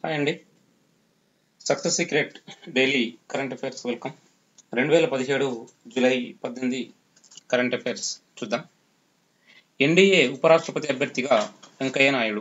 hi అండి success secret daily current affairs welcome రెండు వేల పదిహేడు జూలై పద్దెనిమిది కరెంట్ అఫైర్స్ చూద్దాం ఎన్డీఏ ఉపరాష్ట్రపతి అభ్యర్థిగా వెంకయ్య నాయుడు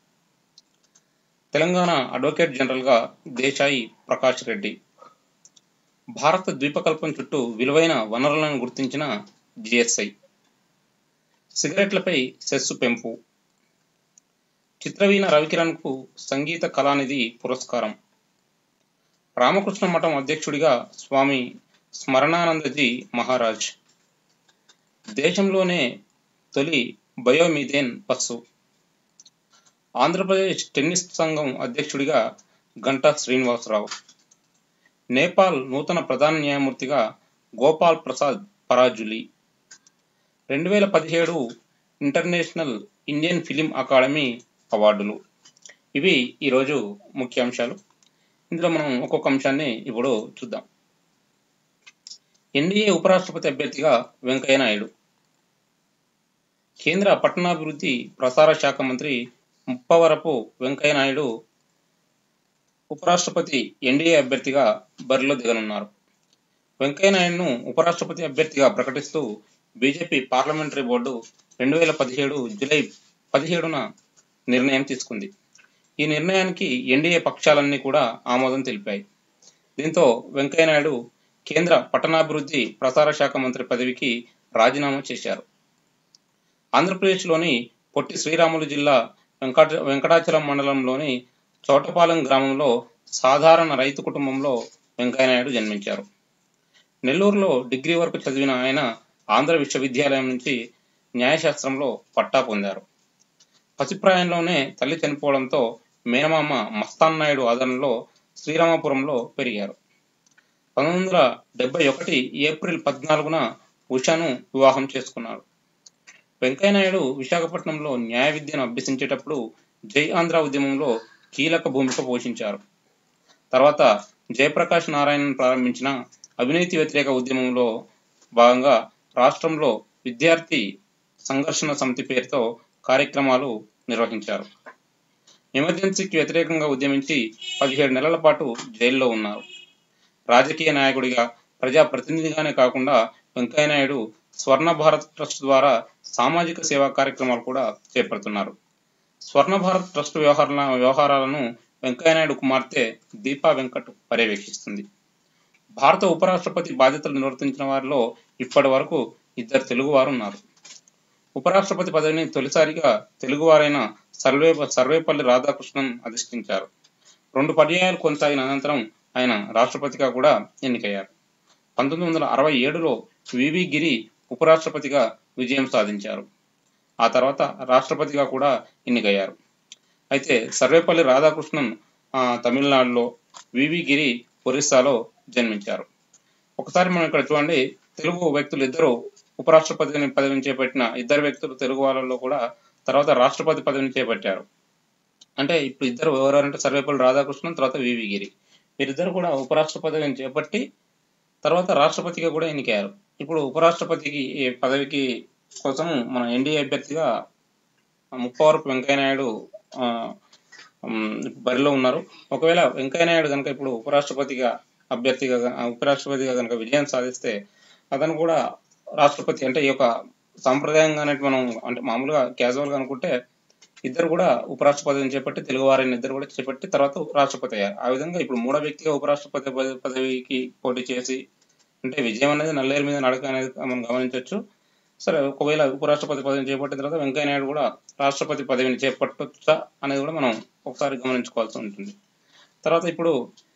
తెలంగాణ అడ్వకేట్ జనరల్గా దేశాయి ప్రకాష్ రెడ్డి భారత ద్వీపకల్పం చుట్టూ విలువైన వనరులను గుర్తించిన జిఎస్ఐ సిగరెట్లపై సెస్సు పెంపు చిత్రవీణ రవికిరణ్కు సంగీత కళానిధి పురస్కారం రామకృష్ణ మఠం అధ్యక్షుడిగా స్వామి స్మరణానందజీ మహారాజ్ దేశంలోనే తొలి బయోమిథేన్ బస్సు ఆంధ్రప్రదేశ్ టెన్నిస్ సంఘం అధ్యక్షుడిగా గంటా శ్రీనివాసరావు నేపాల్ నూతన ప్రధాన న్యాయమూర్తిగా గోపాల్ ప్రసాద్ పరాజులి రెండు వేల పదిహేడు ఇంటర్నేషనల్ ఇండియన్ ఫిలిం అకాడమీ అవార్డులు ఇవి ఈరోజు ముఖ్యాంశాలు ఇందులో మనం ఒక్కొక్క అంశాన్ని ఇప్పుడు చూద్దాం ఎన్డీఏ ఉపరాష్ట్రపతి అభ్యర్థిగా వెంకయ్య నాయుడు కేంద్ర పట్టణాభివృద్ధి ప్రసార శాఖ మంత్రి ముప్పవరపు వెంకయ్య నాయుడు ఉపరాష్ట్రపతి ఎన్డీఏ అభ్యర్థిగా బరిలో దిగనున్నారు వెంకయ్య నాయుడును ఉపరాష్ట్రపతి అభ్యర్థిగా ప్రకటిస్తూ బీజేపీ పార్లమెంటరీ బోర్డు రెండు వేల పదిహేడు జూలై పదిహేడున నిర్ణయం తీసుకుంది ఈ నిర్ణయానికి ఎన్డీఏ పక్షాలన్నీ కూడా ఆమోదం తెలిపాయి దీంతో వెంకయ్యనాయుడు కేంద్ర పట్టణాభివృద్ధి ప్రసార శాఖ మంత్రి పదవికి రాజీనామా చేశారు ఆంధ్రప్రదేశ్లోని పొట్టి శ్రీరాములు జిల్లా వెంకట వెంకటాచలం మండలంలోని చోటపాలెం గ్రామంలో సాధారణ రైతు కుటుంబంలో వెంకయ్యనాయుడు జన్మించారు నెల్లూరులో డిగ్రీ వరకు చదివిన ఆయన ఆంధ్ర విశ్వవిద్యాలయం నుంచి న్యాయశాస్త్రంలో పట్టా పొందారు పసిప్రాయంలోనే తల్లి చనిపోవడంతో మేనమామ మస్తాన్ నాయుడు ఆదరణలో శ్రీరామపురంలో పెరిగారు పంతొమ్మిది వందల డెబ్బై ఒకటి ఏప్రిల్ పద్నాలుగున ఉషాను వివాహం చేసుకున్నారు వెంకయ్యనాయుడు విశాఖపట్నంలో న్యాయ విద్యను అభ్యసించేటప్పుడు జై ఆంధ్ర ఉద్యమంలో కీలక భూమిక పోషించారు తర్వాత జయప్రకాష్ నారాయణన్ ప్రారంభించిన అవినీతి వ్యతిరేక ఉద్యమంలో భాగంగా రాష్ట్రంలో విద్యార్థి సంఘర్షణ సమితి పేరుతో కార్యక్రమాలు నిర్వహించారు ఎమర్జెన్సీకి వ్యతిరేకంగా ఉద్యమించి పదిహేడు నెలల పాటు జైల్లో ఉన్నారు రాజకీయ నాయకుడిగా ప్రజాప్రతినిధిగానే కాకుండా వెంకయ్యనాయుడు స్వర్ణ భారత్ ట్రస్ట్ ద్వారా సామాజిక సేవా కార్యక్రమాలు కూడా చేపడుతున్నారు స్వర్ణ భారత్ ట్రస్ట్ వ్యవహార వ్యవహారాలను వెంకయ్యనాయుడు కుమార్తె దీపా వెంకట్ పర్యవేక్షిస్తుంది భారత ఉపరాష్ట్రపతి బాధ్యతలు నిర్వర్తించిన వారిలో ఇప్పటి వరకు ఇద్దరు తెలుగువారు ఉన్నారు ఉపరాష్ట్రపతి పదవిని తొలిసారిగా తెలుగువారైన సర్వే సర్వేపల్లి రాధాకృష్ణన్ అధిష్ఠించారు రెండు పర్యాయాలు కొనసాగిన అనంతరం ఆయన రాష్ట్రపతిగా కూడా ఎన్నికయ్యారు పంతొమ్మిది వందల అరవై ఏడులో వివి గిరి ఉపరాష్ట్రపతిగా విజయం సాధించారు ఆ తర్వాత రాష్ట్రపతిగా కూడా ఎన్నికయ్యారు అయితే సర్వేపల్లి రాధాకృష్ణన్ తమిళనాడులో వివి గిరి ఒరిస్సాలో జన్మించారు ఒకసారి మనం ఇక్కడ చూడండి తెలుగు వ్యక్తులు ఇద్దరు ఉపరాష్ట్రపతిని పదవిని చేపట్టిన ఇద్దరు వ్యక్తులు తెలుగు వాళ్ళలో కూడా తర్వాత రాష్ట్రపతి పదవిని చేపట్టారు అంటే ఇప్పుడు ఇద్దరు ఎవరంటే సర్వేపల్లి రాధాకృష్ణన్ తర్వాత వివి గిరి వీరిద్దరు కూడా ఉపరాష్ట్ర పదవిని చేపట్టి తర్వాత రాష్ట్రపతిగా కూడా ఎన్నికయ్యారు ఇప్పుడు ఉపరాష్ట్రపతికి పదవికి కోసం మన ఎన్డీఏ అభ్యర్థిగా ముప్పవరపు వెంకయ్యనాయుడు బరిలో ఉన్నారు ఒకవేళ వెంకయ్యనాయుడు కనుక ఇప్పుడు ఉపరాష్ట్రపతిగా అభ్యర్థిగా ఉపరాష్ట్రపతిగా కనుక విజయం సాధిస్తే అతను కూడా రాష్ట్రపతి అంటే ఈ యొక్క సాంప్రదాయంగా మనం అంటే మామూలుగా క్యాజువల్గా అనుకుంటే ఇద్దరు కూడా ఉపరాష్ట్రపతిని చేపట్టి తెలుగు వారిని ఇద్దరు కూడా చేపట్టి తర్వాత రాష్ట్రపతి అయ్యారు ఆ విధంగా ఇప్పుడు మూడో వ్యక్తిగా ఉపరాష్ట్రపతి పదవికి పోటీ చేసి అంటే విజయం అనేది నల్లేరు మీద నడక అనేది మనం గమనించవచ్చు సరే ఒకవేళ ఉపరాష్ట్రపతి పదవిని చేపట్టిన తర్వాత వెంకయ్యనాయుడు కూడా రాష్ట్రపతి పదవిని చేపట్టొచ్చా అనేది కూడా మనం ఒకసారి గమనించుకోవాల్సి ఉంటుంది తర్వాత ఇప్పుడు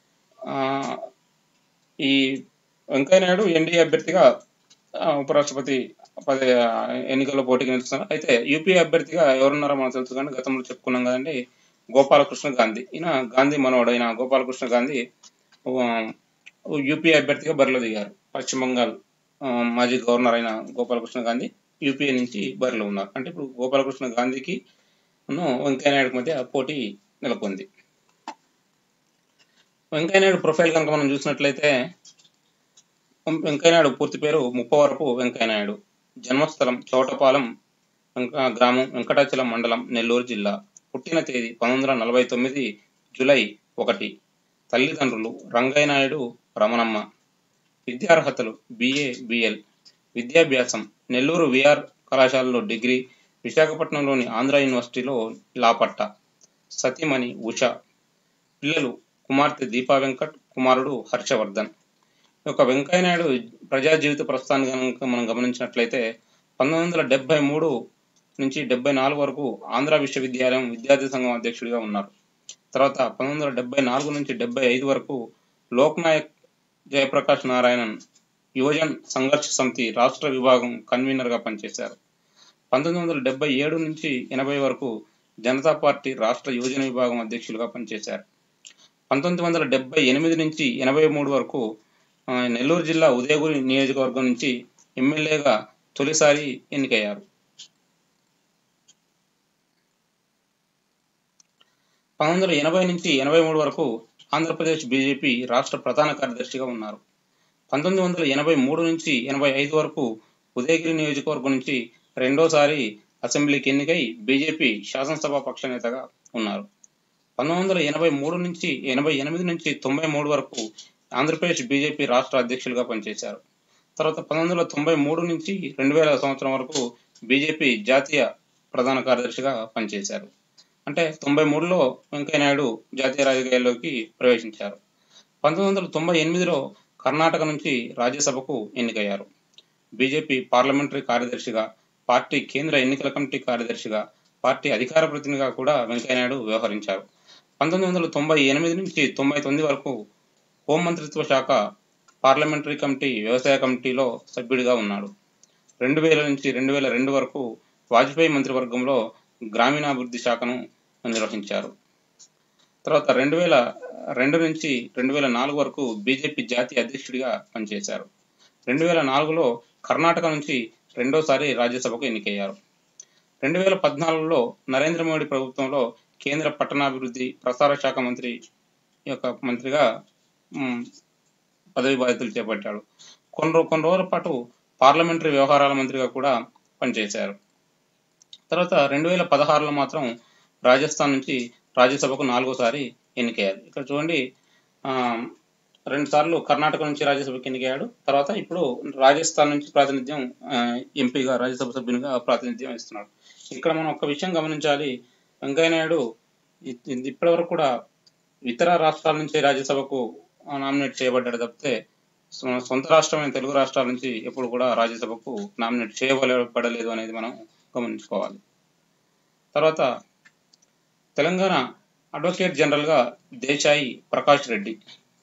ఈ వెంకయ్యనాయుడు ఎన్డీఏ అభ్యర్థిగా ఉపరాష్ట్రపతి పది ఎన్నికల్లో పోటీకి నిలుస్తున్నారు అయితే యూపీ అభ్యర్థిగా ఎవరున్నారో మనకు తెలుసు కానీ గతంలో చెప్పుకున్నాం కదండి గోపాలకృష్ణ గాంధీ ఈయన గాంధీ మనవడు అయిన గోపాలకృష్ణ గాంధీ యూపీ అభ్యర్థిగా బరిలో దిగారు పశ్చిమ బంగాల్ మాజీ గవర్నర్ అయిన గోపాలకృష్ణ గాంధీ యూపీఏ నుంచి బరిలో ఉన్నారు అంటే ఇప్పుడు గోపాలకృష్ణ గాంధీకి వెంకయ్యనాయుడు మధ్య పోటీ నెలకొంది వెంకయ్యనాయుడు ప్రొఫైల్ కనుక మనం చూసినట్లయితే వెంకయ్యనాయుడు పూర్తి పేరు ముప్పవరపు వెంకయ్యనాయుడు జన్మస్థలం చోటపాలెం గ్రామం వెంకటాచలం మండలం నెల్లూరు జిల్లా పుట్టిన తేదీ పంతొమ్మిది వందల నలభై తొమ్మిది జూలై ఒకటి తల్లిదండ్రులు రంగయ్య నాయుడు రమణమ్మ విద్యార్హతలు బిఏ బిఎల్ విద్యాభ్యాసం నెల్లూరు విఆర్ కళాశాలలో డిగ్రీ విశాఖపట్నంలోని ఆంధ్ర యూనివర్సిటీలో లా పట్టా సతీమణి ఉష పిల్లలు కుమార్తె దీపా వెంకట్ కుమారుడు హర్షవర్ధన్ ఈ యొక్క వెంకయ్యనాయుడు ప్రజా జీవిత ప్రస్థాన్ని కనుక మనం గమనించినట్లయితే పంతొమ్మిది వందల డెబ్బై మూడు నుంచి డెబ్బై నాలుగు వరకు ఆంధ్ర విశ్వవిద్యాలయం విద్యార్థి సంఘం అధ్యక్షుడిగా ఉన్నారు తర్వాత పంతొమ్మిది వందల డెబ్బై నాలుగు నుంచి డెబ్బై ఐదు వరకు లోక్నాయక్ జయప్రకాష్ నారాయణన్ యువజన్ సంఘర్ష సమితి రాష్ట్ర విభాగం కన్వీనర్గా పనిచేశారు పంతొమ్మిది వందల డెబ్బై ఏడు నుంచి ఎనభై వరకు జనతా పార్టీ రాష్ట్ర యువజన విభాగం అధ్యక్షులుగా పనిచేశారు పంతొమ్మిది వందల డెబ్బై ఎనిమిది నుంచి ఎనభై మూడు వరకు ఆ, నెల్లూరు జిల్లా ఉదయగిరి నియోజకవర్గం నుంచి ఎమ్మెల్యేగా తొలిసారి ఎన్నికయ్యారు పంతొమ్మిది వందల ఎనభై నుంచి ఎనభై మూడు వరకు ఆంధ్రప్రదేశ్ బీజేపీ రాష్ట్ర ప్రధాన కార్యదర్శిగా ఉన్నారు పంతొమ్మిది వందల ఎనభై మూడు నుంచి ఎనభై ఐదు వరకు ఉదయగిరి నియోజకవర్గం నుంచి రెండోసారి అసెంబ్లీకి ఎన్నికై బీజేపీ శాసనసభ పక్ష నేతగా ఉన్నారు పంతొమ్మిది వందల ఎనభై మూడు నుంచి ఎనభై ఎనిమిది నుంచి తొంభై మూడు వరకు ఆంధ్రప్రదేశ్ బీజేపీ రాష్ట్ర అధ్యక్షులుగా పనిచేశారు తర్వాత పంతొమ్మిది వందల తొంభై మూడు నుంచి రెండు వేల సంవత్సరం వరకు బీజేపీ జాతీయ ప్రధాన కార్యదర్శిగా పనిచేశారు అంటే తొంభై మూడులో వెంకయ్యనాయుడు జాతీయ రాజకీయాల్లోకి ప్రవేశించారు పంతొమ్మిది వందల తొంభై ఎనిమిదిలో కర్ణాటక నుంచి రాజ్యసభకు ఎన్నికయ్యారు బీజేపీ పార్లమెంటరీ కార్యదర్శిగా పార్టీ కేంద్ర ఎన్నికల కమిటీ కార్యదర్శిగా పార్టీ అధికార ప్రతినిధిగా కూడా వెంకయ్యనాయుడు వ్యవహరించారు పంతొమ్మిది వందల తొంభై ఎనిమిది నుంచి తొంభై తొమ్మిది వరకు హోంమంత్రిత్వ శాఖ పార్లమెంటరీ కమిటీ వ్యవసాయ కమిటీలో సభ్యుడిగా ఉన్నాడు రెండు వేల నుంచి రెండు వేల రెండు వరకు వాజ్పేయి మంత్రివర్గంలో గ్రామీణాభివృద్ధి శాఖను నిర్వహించారు తర్వాత రెండు వేల రెండు నుంచి రెండు వేల నాలుగు వరకు బీజేపీ జాతీయ అధ్యక్షుడిగా పనిచేశారు రెండు వేల నాలుగులో కర్ణాటక నుంచి రెండోసారి రాజ్యసభకు ఎన్నికయ్యారు రెండు వేల పద్నాలుగులో నరేంద్ర మోడీ ప్రభుత్వంలో కేంద్ర పట్టణాభివృద్ధి ప్రసార శాఖ మంత్రి యొక్క మంత్రిగా మ్, పదవి బాధ్యతలు చేపట్టాడు కొన్ని రో- కొన్ని రోజుల పాటు పార్లమెంటరీ వ్యవహారాల మంత్రిగా కూడా పనిచేశారు తర్వాత రెండు వేల పదహారులో మాత్రం రాజస్థాన్ నుంచి రాజ్యసభకు నాలుగోసారి ఎన్నికయ్యారు ఇక్కడ చూడండి ఆ, రెండు సార్లు కర్ణాటక నుంచి రాజ్యసభకు ఎన్నికయ్యాడు తర్వాత ఇప్పుడు రాజస్థాన్ నుంచి ప్రాతినిధ్యం ఆ, ఎంపీగా రాజ్యసభ సభ్యునిగా ప్రాతినిధ్యం ఇస్తున్నాడు ఇక్కడ మనం ఒక విషయం గమనించాలి వెంకయ్యనాయుడు ఇ- ఇ- ఇప్పటివరకు కూడా ఇతర రాష్ట్రాల నుంచి రాజ్యసభకు నామినేట్ చేయబడ్డాడు తప్పితే సొ- సొంత రాష్ట్రమైన తెలుగు రాష్ట్రాల నుంచి ఎప్పుడు కూడా రాజ్యసభకు నామినేట్ చేయబడలేదు అనేది మనం గమనించుకోవాలి తర్వాత తెలంగాణ అడ్వకేట్ జనరల్గా దేశాయి ప్రకాష్ రెడ్డి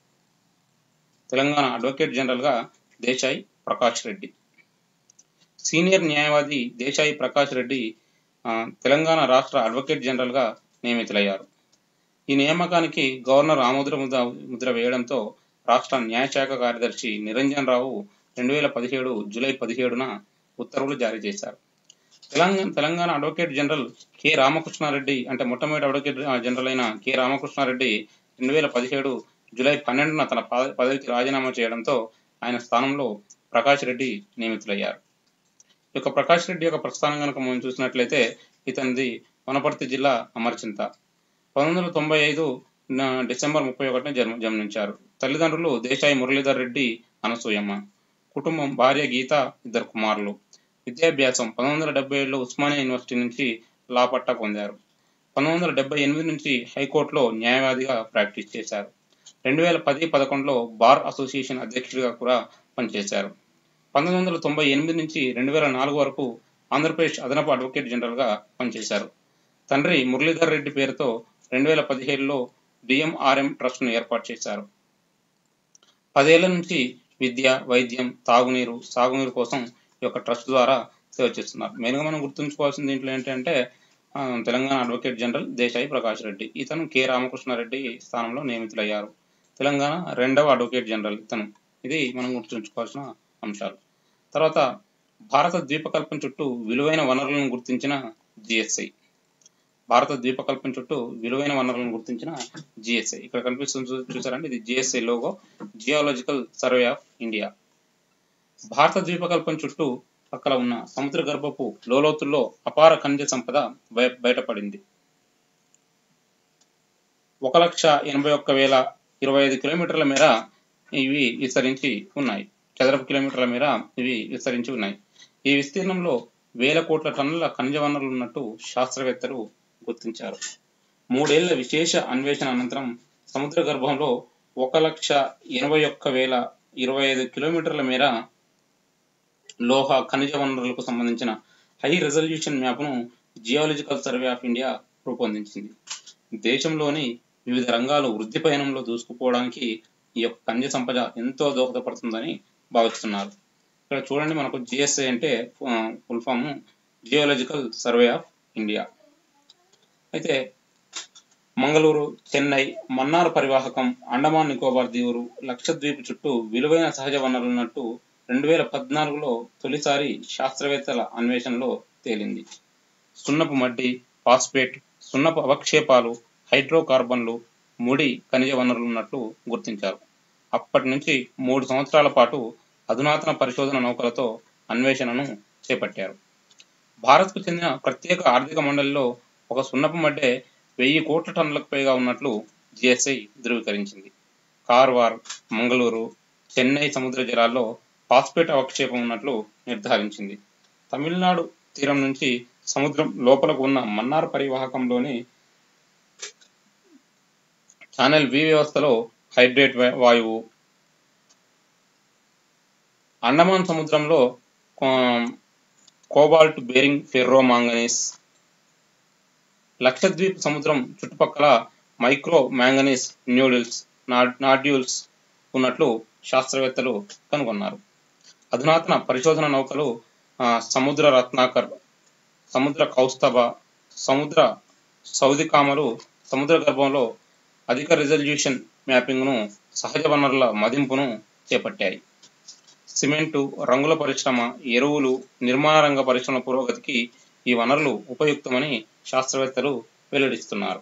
తెలంగాణ అడ్వకేట్ జనరల్గా దేశాయి ప్రకాష్ రెడ్డి సీనియర్ న్యాయవాది దేశాయి ప్రకాష్ రెడ్డి ఆ, తెలంగాణ రాష్ట్ర అడ్వకేట్ జనరల్గా నియమితులయ్యారు ఈ నియామకానికి గవర్నర్ ఆమోద ముద్ర ముద్ర వేయడంతో రాష్ట్ర న్యాయశాఖ కార్యదర్శి నిరంజన్ రావు రెండు వేల పదిహేడు జూలై పదిహేడున ఉత్తర్వులు జారీ చేశారు Telangana Telangana advocate general K Ramakrishna Reddy అంటే మొట్టమొదటి అడ్వకేట్ జనరల్ అయిన కె రామకృష్ణారెడ్డి రెండు వేల పదిహేడు జూలై పన్నెండున తన పద- పదవికి రాజీనామా చేయడంతో ఆయన స్థానంలో ప్రకాష్ రెడ్డి నియమితులయ్యారు ఈ యొక్క ప్రకాష్ రెడ్డి యొక్క ప్రస్థానం కనుక మనం చూసినట్లయితే ఇతనిది వనపర్తి జిల్లా అమర్చింత పంతొమ్మిది వందల తొంభై ఐదు న- డిసెంబర్ ముప్పై ఒకటిన జన్మ జన్మించారు తల్లిదండ్రులు దేశాయి మురళీధర్ రెడ్డి అనసూయమ్మ కుటుంబం భార్య గీత ఇద్దరు కుమారులు విద్యాభ్యాసం పంతొమ్మిది వందల డెబ్బై ఏడులో ఉస్మానియా యూనివర్సిటీ నుంచి లా పట్టా పొందారు పంతొమ్మిది వందల డెబ్బై ఎనిమిది నుంచి హైకోర్టులో న్యాయవాదిగా ప్రాక్టీస్ చేశారు రెండు వేల పది పదకొండులో బార్ అసోసియేషన్ అధ్యక్షుడిగా కూడా పనిచేశారు పంతొమ్మిది వందల తొంభై ఎనిమిది నుంచి రెండు వేల నాలుగు వరకు ఆంధ్రప్రదేశ్ అదనపు అడ్వకేట్ జనరల్గా పనిచేశారు తండ్రి మురళీధర్ రెడ్డి పేరుతో రెండు వేల పదిహేడులో డిఎంఆర్ఎం ట్రస్ట్ను ఏర్పాటు చేశారు పదేళ్ల నుంచి విద్య వైద్యం తాగునీరు సాగునీరు కోసం ఈ యొక్క ట్రస్ట్ ద్వారా సేవ చేస్తున్నారు మెయిన్గా మనం గుర్తుంచుకోవాల్సిన దీంట్లో ఏంటంటే ఆ, తెలంగాణ అడ్వకేట్ జనరల్ దేశాయి ప్రకాష్ రెడ్డి ఇతను కె రామకృష్ణారెడ్డి స్థానంలో నియమితులయ్యారు తెలంగాణ రెండవ అడ్వకేట్ జనరల్ ఇతను ఇది మనం గుర్తుంచుకోవాల్సిన అంశాలు తర్వాత భారత ద్వీపకల్పం చుట్టూ విలువైన వనరులను గుర్తించిన జిఎస్ఐ భారత ద్వీపకల్పం చుట్టూ విలువైన వనరులను గుర్తించిన జిఎస్ఐ ఇక్కడ కనిపిస్తుంది చూ- చూసారండి ఇది GSI logo geological survey of India భారత ద్వీపకల్పం చుట్టూ పక్కల ఉన్న సముద్ర గర్భపు లోలోతుల్లో అపార ఖనిజ సంపద బయ- బయటపడింది ఒక లక్ష ఎనభై ఒక్క వేల ఇరవై ఐదు కిలోమీటర్ల మేర ఇవి విస్తరించి ఉన్నాయి చదరపు కిలోమీటర్ల మేర ఇవి విస్తరించి ఉన్నాయి ఈ విస్తీర్ణంలో వేల కోట్ల టన్నుల ఖనిజ వనరులు ఉన్నట్టు శాస్త్రవేత్తలు గుర్తించారు మూడేళ్ల విశేష అన్వేషణ అనంతరం సముద్ర గర్భంలో ఒక లక్ష ఎనభై ఒక్క వేల ఇరవై ఐదు కిలోమీటర్ల మేర లోహ ఖనిజ వనరులకు సంబంధించిన హై రెజల్యూషన్ మ్యాప్ను జియాలజికల్ సర్వే ఆఫ్ ఇండియా రూపొందించింది దేశంలోని వివిధ రంగాలు వృద్ధి పయనంలో దూసుకుపోవడానికి ఈ యొక్క ఖనిజ సంపద ఎంతో దోహదపడుతుందని భావిస్తున్నారు ఇక్కడ చూడండి మనకు జిఎస్ఐ అంటే full form geological survey of India అయితే మంగళూరు చెన్నై మన్నార్ పరివాహకం అండమాన్ నికోబార్ దీవులు లక్షద్వీప్ చుట్టూ విలువైన సహజ వనరులున్నట్టు రెండు వేల పద్నాలుగులో తొలిసారి శాస్త్రవేత్తల అన్వేషణలో తేలింది సున్నపు మడ్డి ఫాస్ఫేట్ సున్నపు అవక్షేపాలు హైడ్రోకార్బన్లు ముడి ఖనిజ వనరులు ఉన్నట్లు గుర్తించారు అప్పటి నుంచి మూడు సంవత్సరాల పాటు అధునాతన పరిశోధన నౌకలతో అన్వేషణను చేపట్టారు భారత్కు చెందిన ప్రత్యేక ఆర్థిక మండలిలో ఒక సున్నపు మడ్డే వెయ్యి కోట్ల టన్నులకు పైగా ఉన్నట్లు జిఎస్ఐ ధృవీకరించింది కార్వార్ మంగళూరు చెన్నై సముద్ర జలాల్లో ఫాస్ఫేట్ అవక్షేపం ఉన్నట్లు నిర్ధారించింది తమిళనాడు తీరం నుంచి సముద్రం లోపలకు ఉన్న మన్నార్ పరివాహకంలోని ఛానల్ వి వ్యవస్థలో హైడ్రేట్ వాయువు అండమాన్ సముద్రంలో cobalt bearing ferro manganese Lakshadweep సముద్రం చుట్టుపక్కల మైక్రో మ్యాంగనీస్ న్యూడిల్స్ నాడ్యూల్స్ ఉన్నట్లు శాస్త్రవేత్తలు కనుగొన్నారు అధునాతన పరిశోధన నౌకలు సముద్ర రత్నాకర్ సముద్ర కౌస్తభ సముద్ర సౌదికామలు సముద్ర గర్భంలో అధిక రిజల్యూషన్ మ్యాపింగ్ను సహజ వనరుల మదింపును చేపట్టాయి సిమెంటు రంగుల పరిశ్రమ ఎరువులు నిర్మాణ రంగ పరిశ్రమ పురోగతికి ఈ వనరులు ఉపయుక్తమని శాస్త్రవేత్తలు వెల్లడిస్తున్నారు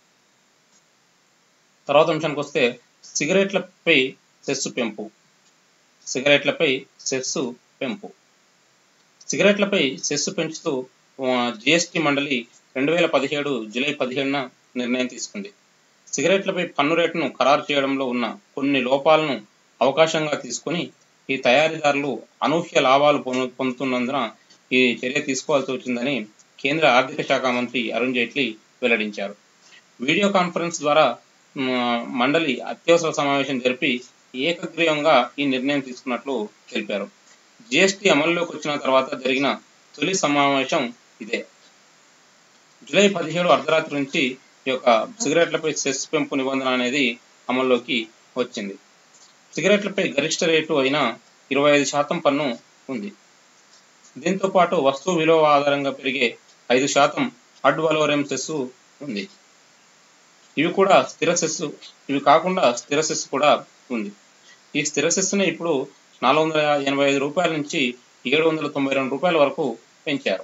తర్వాత అంశానికి వస్తే సిగరెట్లపై సెస్సు పెంపు సిగరెట్లపై సెస్సు పెంపు సిగరెట్లపై సెస్సు పెంచుతూ జిఎస్టి మండలి రెండు వేల పదిహేడు జూలై పదిహేడున నిర్ణయం తీసుకుంది సిగరెట్లపై పన్ను రేటును ఖరారు చేయడంలో ఉన్న కొన్ని లోపాలను అవకాశంగా తీసుకుని ఈ తయారీదారులు అనూహ్య లాభాలు పొందుతున్నందున ఈ చర్య తీసుకోవాల్సి వచ్చిందని కేంద్ర ఆర్థిక శాఖ మంత్రి అరుణ్ జైట్లీ వెల్లడించారు వీడియో కాన్ఫరెన్స్ ద్వారా మండలి అత్యవసర సమావేశం జరిపి ఏకగ్రీవంగా ఈ నిర్ణయం తీసుకున్నట్లు తెలిపారు జిఎస్టీ అమల్లోకి వచ్చిన తర్వాత జరిగిన తొలి సమావేశం ఇదే జూలై పదిహేడు అర్ధరాత్రి నుంచి ఈ యొక్క సిగరెట్లపై సెస్ పెంపు నిబంధన అనేది అమల్లోకి వచ్చింది సిగరెట్లపై గరిష్ట రేటు అయిన ఇరవై ఐదు శాతం పన్ను ఉంది దీంతో పాటు వస్తువు విలువ ఆధారంగా పెరిగే ఐదు శాతం అడ్ వలోరియం సెస్ ఉంది ఇవి కూడా స్థిర సెస్సు ఇవి కాకుండా స్థిర సెస్సు కూడా ఉంది ఈ స్థిర సెస్సుని ఇప్పుడు నాలుగు వందల ఎనభై ఐదు రూపాయల నుంచి ఏడు వందల తొంభై రెండు రూపాయల వరకు పెంచారు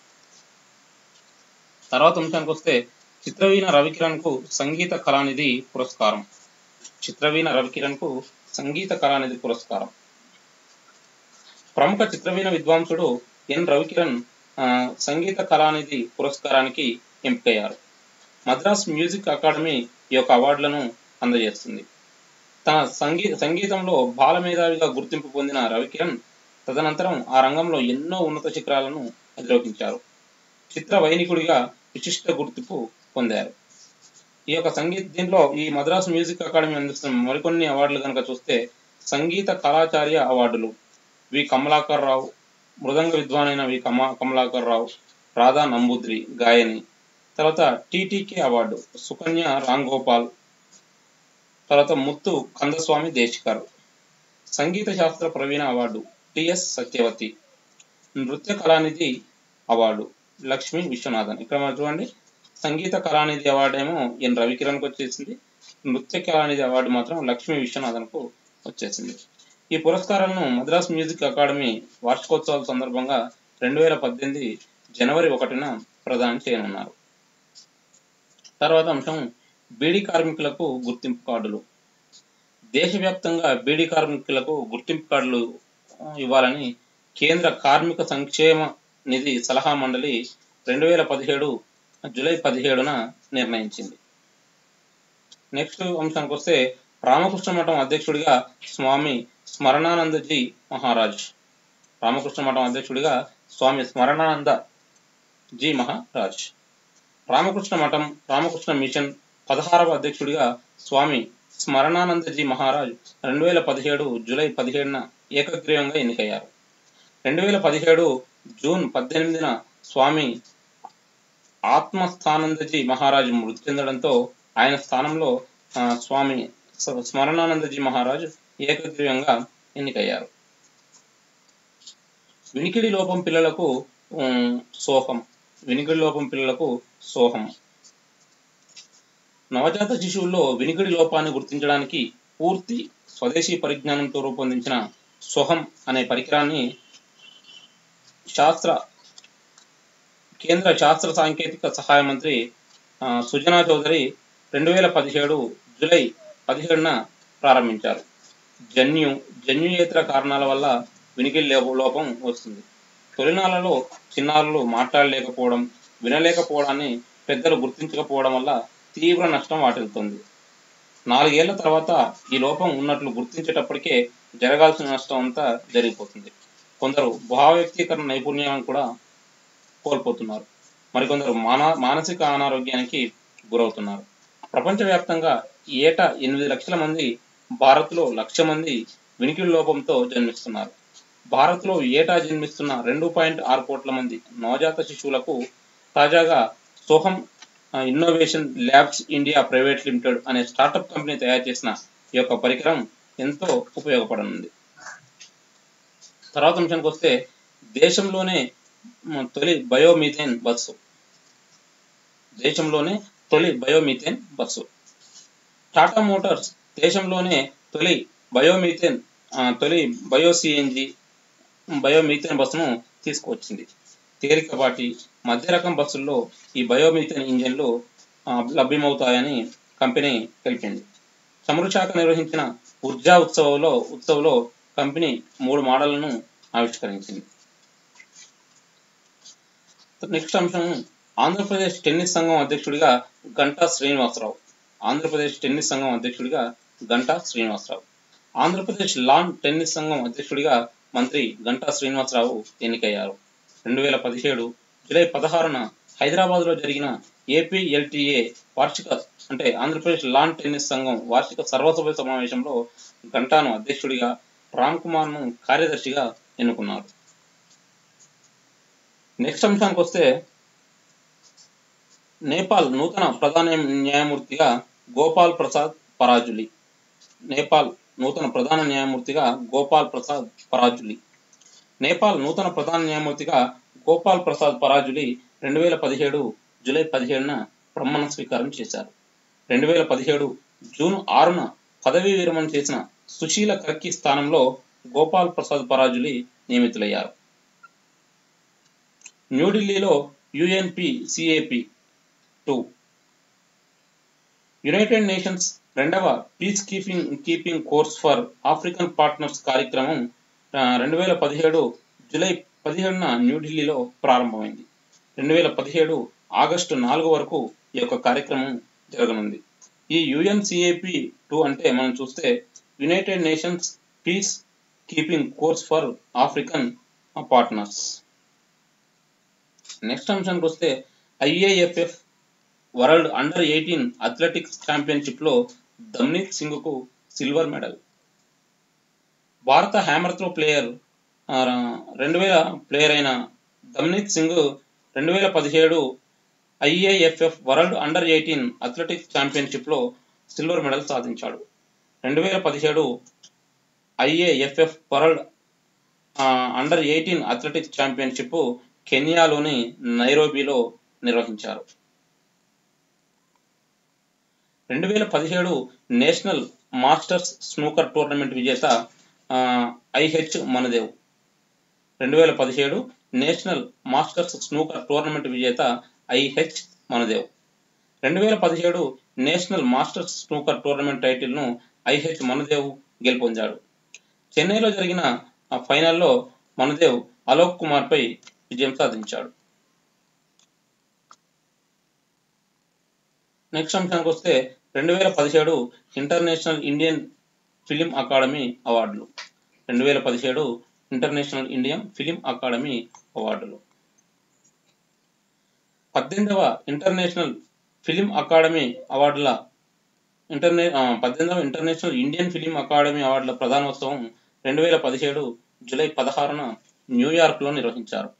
తర్వాత అంశానికి వస్తే చిత్రవీణ రవికిరణ్కు సంగీత కళానిధి పురస్కారం చిత్రవీణ రవికిరణ్కు సంగీత కళానిధి పురస్కారం ప్రముఖ చిత్రవీణ విద్వాంసుడు ఎన్ రవికిరణ్ సంగీత కళానిధి పురస్కారానికి ఎంపికయ్యారు మద్రాస్ మ్యూజిక్ అకాడమీ ఈ యొక్క అవార్డులను అందజేస్తుంది తన సంగీ సంగీతంలో బాలమేధావిగా గుర్తింపు పొందిన రవికిరణ్ తదనంతరం ఆ రంగంలో ఎన్నో ఉన్నత శిఖరాలను అధిరోహించారు చిత్ర వైనికుడిగా విశిష్ట గుర్తింపు పొందారు ఈ యొక్క సంగీత దీంట్లో ఈ మద్రాస్ మ్యూజిక్ అకాడమీ అందిస్తున్న మరికొన్ని అవార్డులు కనుక చూస్తే సంగీత కళాచార్య అవార్డులు వి కమలాకర్ రావు మృదంగ విద్వానైన వి కమ కమలాకర్ రావు రాధా నంబూద్రి గాయని తర్వాత టీటీకే అవార్డు సుకన్య రామ్ గోపాల్ తర్వాత ముత్తు కందస్వామి దేశికర్ సంగీత శాస్త్ర ప్రవీణ అవార్డు టిఎస్ సత్యవతి నృత్య కళానిధి అవార్డు లక్ష్మీ విశ్వనాథన్ ఇక్కడ మనం చూడండి సంగీత కళానిధి అవార్డు ఏమో ఎన్ రవికిరణ్కి వచ్చేసింది నృత్య కళానిధి అవార్డు మాత్రం లక్ష్మీ విశ్వనాథన్కు వచ్చేసింది ఈ పురస్కారాలను మద్రాస్ మ్యూజిక్ అకాడమీ వార్షికోత్సవాల సందర్భంగా రెండు వేల పద్దెనిమిది జనవరి ఒకటిన ప్రదానం చేయనున్నారు తర్వాత అంశం బీడీ కార్మికులకు గుర్తింపు కార్డులు దేశవ్యాప్తంగా బీడీ కార్మికులకు గుర్తింపు కార్డులు ఇవ్వాలని కేంద్ర కార్మిక సంక్షేమ నిధి సలహా మండలి రెండు వేల పదిహేడు జూలై పదిహేడున నిర్ణయించింది నెక్స్ట్ అంశానికి వస్తే రామకృష్ణ మఠం అధ్యక్షుడిగా స్వామి స్మరణానందజీ మహారాజ్ రామకృష్ణ మఠం అధ్యక్షుడిగా స్వామి స్మరణానంద జీ మహారాజ్ రామకృష్ణ మఠం రామకృష్ణ మిషన్ పదహారవ అధ్యక్షుడిగా స్వామి స్మరణానందజీ మహారాజ్ రెండు వేల పదిహేడు జూలై పదిహేడున ఏకగ్రీవంగా ఎన్నికయ్యారు రెండు వేల పదిహేడు జూన్ పద్దెనిమిదిన స్వామి ఆత్మస్థానందజీ మహారాజ్ మృతి చెందడంతో ఆయన స్థానంలో ఆ, స్వామి స- స్మరణానందజీ మహారాజ్ ఏకగ్రీవంగా ఎన్నికయ్యారు వినికిడి లోపం పిల్లలకు ఉమ్, సోహం వినికిడి లోపం పిల్లలకు సోహం నవజాత శిశువుల్లో వినికిడి లోపాన్ని గుర్తించడానికి పూర్తి స్వదేశీ పరిజ్ఞానంతో రూపొందించిన సోహం అనే పరికరాన్ని శాస్త్ర కేంద్ర శాస్త్ర సాంకేతిక సహాయ మంత్రి ఆ, సుజనా చౌదరి రెండు వేల పదిహేడు జూలై పదిహేడున ప్రారంభించారు జన్యు జన్యుయేతర కారణాల వల్ల వినికిడి లేప- లోపం వస్తుంది తొలినాళ్లలో చిన్నారులు మాట్లాడలేకపోవడం వినలేకపోవడాన్ని పెద్దలు గుర్తించకపోవడం వల్ల తీవ్ర నష్టం వాటిల్లుతుంది నాలుగేళ్ల తర్వాత ఈ లోపం ఉన్నట్లు గుర్తించేటప్పటికే జరగాల్సిన నష్టం అంతా జరిగిపోతుంది కొందరు భావ వ్యక్తీకరణ నైపుణ్యాలను కూడా కోల్పోతున్నారు మరికొందరు మాన మానసిక అనారోగ్యానికి గురవుతున్నారు ప్రపంచవ్యాప్తంగా ఏటా ఎనిమిది లక్షల మంది భారత్లో లక్ష మంది వినికిడి లోపంతో జన్మిస్తున్నారు భారత్లో ఏటా జన్మిస్తున్న రెండు పాయింట్ ఆరు కోట్ల మంది నవజాత శిశువులకు తాజాగా సోహం ఆ, innovation labs India private limited అనే స్టార్టప్ కంపెనీ తయారు చేసిన ఈ యొక్క పరికరం ఎంతో ఉపయోగపడనుంది తర్వాత అంశానికి వస్తే దేశంలోనే మ, తొలి బయోమీథేన్ బస్సు దేశంలోనే తొలి బయోమీథేన్ బస్సు టాటా మోటార్స్ దేశంలోనే తొలి బయోమీథేన్ ఆ, తొలి బయో సిఎన్జి బయోమీథేన్ బస్సును తీసుకువచ్చింది తేలికపాటి మధ్య రకం బస్సుల్లో ఈ బయోమీథేన్ ఇంజన్లు ఆ, లభ్యమవుతాయని కంపెనీ తెలిపింది చమురు శాఖ నిర్వహించిన ఉర్జా ఉత్సవంలో ఉత్సవంలో కంపెనీ మూడు మోడళ్లను ఆవిష్కరించింది నెక్స్ట్ అంశం ఆంధ్రప్రదేశ్ టెన్నిస్ సంఘం అధ్యక్షుడిగా గంటా శ్రీనివాసరావు ఆంధ్రప్రదేశ్ టెన్నిస్ సంఘం అధ్యక్షుడిగా గంటా శ్రీనివాసరావు ఆంధ్రప్రదేశ్ లాన్ టెన్నిస్ సంఘం అధ్యక్షుడిగా మంత్రి గంటా శ్రీనివాసరావు ఎన్నికయ్యారు రెండు వేల పదిహేడు జూలై పదహారున హైదరాబాద్ లో జరిగిన ఏపీఎల్టీఏ వార్షిక అంటే ఆంధ్రప్రదేశ్ లాన్ టెన్నిస్ సంఘం వార్షిక సర్వసభ్య సమావేశంలో గంటాను అధ్యక్షుడిగా రామ్ కుమార్ ను కార్యదర్శిగా ఎన్నుకున్నారు నెక్స్ట్ అంశానికి వస్తే నేపాల్ నూతన ప్రధాన న్యాయమూర్తిగా గోపాల్ ప్రసాద్ పరాజులి నేపాల్ నూతన ప్రధాన న్యాయమూర్తిగా గోపాల్ ప్రసాద్ పరాజులి నేపాల్ నూతన ప్రధాన న్యాయమూర్తిగా గోపాల్ ప్రసాద్ పరాజులి రెండు వేల పదిహేడు జూలై పదిహేడున ప్రమాణ స్వీకారం చేశారు రెండు వేల పదిహేడు జూన్ ఆరున పదవీ విరమణ చేసిన సుశీల కర్కి స్థానంలో గోపాల్ ప్రసాద్ పరాజులి నియమితులయ్యారు న్యూఢిల్లీలో UNP CAP two United Nations రెండవ peace keeping keeping course for African partners కార్యక్రమం రెండు వేల పదిహేడు జూలై పదిహేడున న్యూఢిల్లీలో ప్రారంభమైంది రెండు వేల పదిహేడు ఆగస్టు నాలుగు వరకు ఈ యొక్క కార్యక్రమం జరగనుంది ఈ యుఎన్సిఏపి టూ అంటే మనం చూస్తే United Nations peace keeping course for African partners next అంశానికి వస్తే IAAF world under eighteen athletics championship లో దమ్నీత్ సింగ్ కు సిల్వర్ మెడల్ భారత హ్యామర్ త్రో ప్లేయర్ రెండు వేల ప్లేయర్ అయిన దమ్నీత్ సింగ్ రెండు వేల పదిహేడు IAAF world under eighteen athletics championship లో సిల్వర్ మెడల్ సాధించాడు రెండు వేల పదిహేడు IAAF world under eighteen athletics championship కెన్యాలోని నైరోబీలో నిర్వహించారు రెండు వేల పదిహేడు నేషనల్ మాస్టర్స్ స్నూకర్ టోర్నమెంట్ విజేత ఐహెచ్ మనదేవ్ రెండు వేల పదిహేడు నేషనల్ మాస్టర్స్ స్నూకర్ టోర్నమెంట్ విజేత ఐహెచ్ మనదేవ్ రెండు వేల పదిహేడు నేషనల్ మాస్టర్స్ స్నూకర్ టోర్నమెంట్ టైటిల్ను ఐహెచ్ మనదేవ్ గెలుపొందాడు చెన్నైలో జరిగిన ఆ ఫైనల్లో మనదేవ్ అలోక్ కుమార్పై విజయం సాధించాడు నెక్స్ట్ అంశానికి వస్తే రెండు వేల పదిహేడు ఇంటర్నేషనల్ ఇండియన్ ఫిలిం అకాడమీ అవార్డులు రెండు వేల పదిహేడు ఇంటర్నేషనల్ ఇండియన్ ఫిలిం అకాడమీ అవార్డులు పద్దెనిమిదవ ఇంటర్నేషనల్ ఫిలిం అకాడమీ అవార్డుల ఇంటర్నే ఆ, పద్దెనిమిదవ ఇంటర్నేషనల్ ఇండియన్ ఫిలిం అకాడమీ అవార్డుల ప్రధానోత్సవం రెండు వేల పదిహేడు జూలై పదహారున న్యూయార్క్లో నిర్వహించారు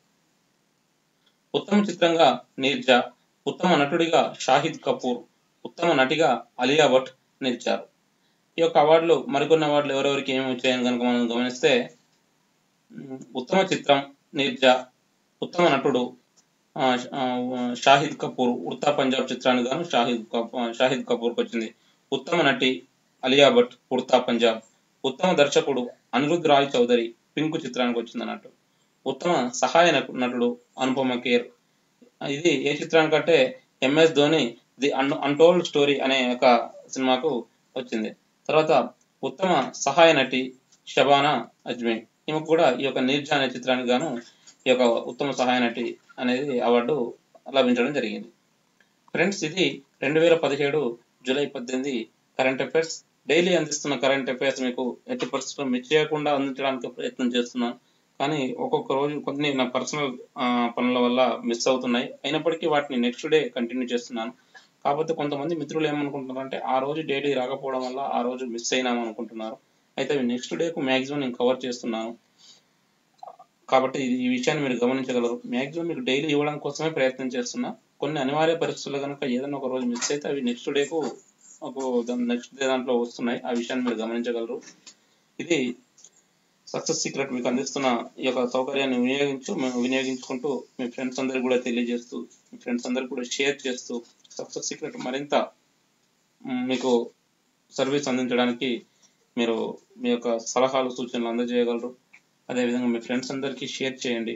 ఉత్తమ చిత్రంగా నీర్జా ఉత్తమ నటుడిగా షాహిద్ కపూర్ ఉత్తమ నటిగా అలియా భట్ నిలిచారు ఈ యొక్క అవార్డులు మరికొన్ని అవార్డులు ఎవరెవరికి ఏమి వచ్చాయని కనుక మనం గమనిస్తే ఉమ్, ఉత్తమ చిత్రం నీర్జా ఉత్తమ నటుడు ఆ, ఆ, షాహిద్ కపూర్ ఉడతా పంజాబ్ చిత్రానికి గాను షాహిద్ కపూర్ షాహిద్ కపూర్కి వచ్చింది ఉత్తమ నటి అలియా భట్ ఉడతా పంజాబ్ ఉత్తమ దర్శకుడు అనిరుద్ రాయ్ చౌదరి పింకు చిత్రానికి వచ్చింది అన్నట్టు ఉత్తమ సహాయ నటు- నటుడు అనుపమ కేర్ ఇది ఏ చిత్రానికంటే MS Dhoni the un untold story అనే ఒక సినిమాకు వచ్చింది తర్వాత ఉత్తమ సహాయ నటి షబానా అజ్మీ ఈమెకు కూడా ఈ యొక్క నిర్జా అనే చిత్రానికి గాను ఈ యొక్క ఉత్తమ సహాయ నటి అనేది అవార్డు లభించడం జరిగింది ఫ్రెండ్స్ ఇది రెండు వేల పదిహేడు జూలై పద్దెనిమిది కరెంట్ అఫైర్స్ డైలీ అందిస్తున్న కరెంట్ అఫైర్స్ మీకు ఎట్టి పరిస్థితుల్లో మిస్ చేయకుండా అందించడానికి ప్రయత్నం చేస్తున్నాను కానీ ఒక్కొక్క రోజు కొన్ని నా పర్సనల్ పనుల వల్ల మిస్ అవుతున్నాయి అయినప్పటికీ వాటిని నెక్స్ట్ డే కంటిన్యూ చేస్తున్నాను కాకపోతే కొంతమంది మిత్రులు ఏమనుకుంటున్నారంటే ఆ రోజు డైలీ రాకపోవడం వల్ల ఆ రోజు మిస్ అయినాం అనుకుంటున్నారు అయితే అవి నెక్స్ట్ డేకు మ్యాక్సిమం నేను కవర్ చేస్తున్నాను కాబట్టి ఇది- ఈ విషయాన్ని మీరు గమనించగలరు మ్యాక్సిమం మీకు డైలీ ఇవ్వడం కోసమే ప్రయత్నం చేస్తున్నా కొన్ని అనివార్య పరిస్థితుల్లో కనుక ఏదైనా ఒక రోజు మిస్ అయితే అవి నెక్స్ట్ డేకు ఒక నెక్స్ట్ డే దాంట్లో వస్తున్నాయి ఆ విషయాన్ని మీరు గమనించగలరు ఇది సక్సెస్ సీక్రెట్ మీకు అందిస్తున్న ఈ యొక్క సౌకర్యాన్ని వినియోగించు మేము వినియోగించుకుంటూ మీ ఫ్రెండ్స్ అందరికి కూడా తెలియజేస్తూ మీ ఫ్రెండ్స్ అందరికి కూడా షేర్ చేస్తూ సక్సెస్ సీక్రెట్ మరింత మ్, మీకు సర్వీస్ అందించడానికి మీరు మీ యొక్క సలహాలు సూచనలు అందజేయగలరు అదేవిధంగా మీ ఫ్రెండ్స్ అందరికీ షేర్ చేయండి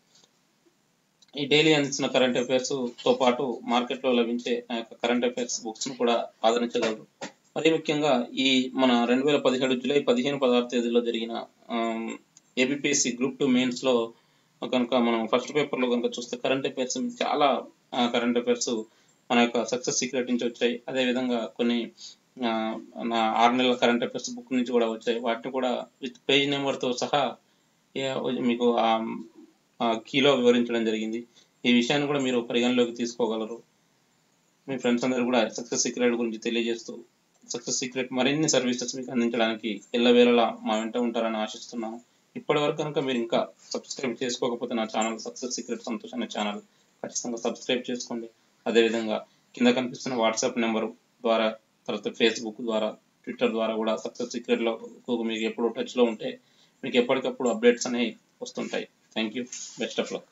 ఈ డైలీ అందిస్తున్న కరెంట్ అఫైర్స్ తో పాటు మార్కెట్లో లభించే ఆ యొక్క కరెంట్ అఫైర్స్ బుక్స్ ను కూడా ఆదరించగలరు మరి ముఖ్యంగా ఈ మన రెండు వేల పదిహేడు జూలై పదిహేను పదహారు తేదీలో జరిగిన ఏబిపిఎస్సి గ్రూప్ టూ మెయిన్స్ లో కనుక మనం ఫస్ట్ పేపర్ లో కనుక చూస్తే కరెంట్ అఫైర్స్ చాలా కరెంట్ అఫైర్స్ మన యొక్క సక్సెస్ సీక్రెట్ నుంచి వచ్చాయి అదేవిధంగా కొన్ని ఆ, నా ఆరు నెలల కరెంట్ అఫైర్స్ బుక్ నుంచి కూడా వచ్చాయి వాటిని కూడా విత్ పేజ్ నెంబర్ తో సహా ఏ- మీకు ఆ ఆ కీలో వివరించడం జరిగింది ఈ విషయాన్ని కూడా మీరు పరిగణలోకి తీసుకోగలరు మీ ఫ్రెండ్స్ అందరూ కూడా సక్సెస్ సీక్రెట్ గురించి తెలియజేస్తూ సక్సెస్ సీక్రెట్ మరిన్ని సర్వీసెస్ మీకు అందించడానికి ఎల్లవేళలా మా వెంట ఉంటారని ఆశిస్తున్నాను ఇప్పటి వరకు కనుక మీరు ఇంకా సబ్స్క్రైబ్ చేసుకోకపోతే నా ఛానల్ సక్సెస్ సీక్రెట్ సంతోష్ అనే ఛానల్ ఖచ్చితంగా సబ్స్క్రైబ్ చేసుకోండి అదేవిధంగా కింద కనిపిస్తున్న వాట్సాప్ నెంబర్ ద్వారా తర్వాత ఫేస్బుక్ ద్వారా ట్విట్టర్ ద్వారా కూడా సక్సెస్ సీక్రెట్లో మీకు ఎప్పుడు టచ్లో ఉంటే మీకు ఎప్పటికప్పుడు అప్డేట్స్ అనేవి వస్తుంటాయి thank you best of luck